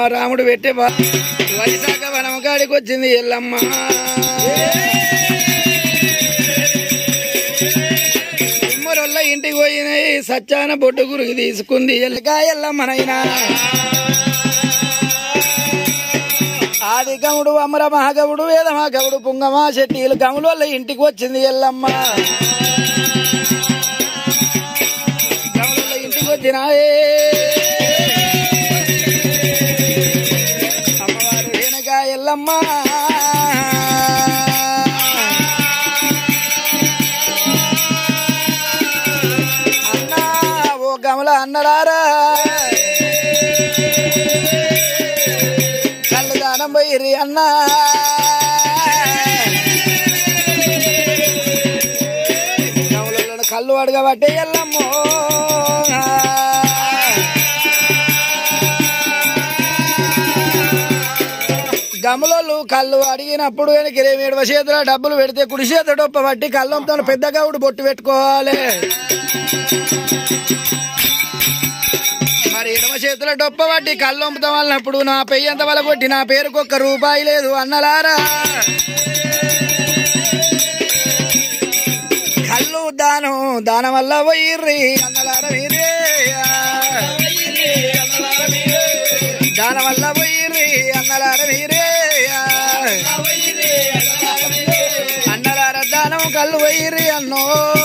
రాముడు పెట్టే వా- వైశాఖ వనం కాడికి వచ్చింది ఎల్లమ్మ కుమ్మరొల్ల ఇంటికి పోయినాయి సచ్చాన బొడ్డు గురికి తీసుకుంది ఎల్లగా ఎల్లమ్మనైనా ఆది గముడు అమర మహాగముడు వేద మహాగముడు పుంగమ శెట్టిలు గముల వల్ల ఇంటికి వచ్చింది ఎల్లమ్మ గముల వల్ల ఇంటికి వచ్చినాయే అమ్మవారు రేణుగా ఎల్లమ్మ అన్నా ఓ గమల అన్నరారా కళ్ళు దానం పోయిరి అన్నా గమలలో కళ్ళు అడగబట్టే ఎల్లమ్మో గమలోళ్ళు కళ్ళు అడిగినప్పుడు వెనక ఎడమ చేతిలో డబ్బులు పెడితే కుడి చేత డొప్ప పట్టి కళ్ళంతో పెద్ద గౌడు బొట్టు పెట్టుకోవాలి మరి ఎడమ చేతిలో డొప్ప పట్టి కళ్ళు అమ్ముతాం వాళ్ళప్పుడు నా పెయ్యి ఎంత వల్ల కొట్టి నా పేరుకు ఒక్క రూపాయి లేదు అన్నలారా కళ్ళు దానం దానం వల్ల పోయిర్రి అన్నలారా మీరే దానం వల్ల పోయిర్రి అన్నలారా మీరే అన్నలారా దానం కళ్ళు పోయిర్రి అన్నో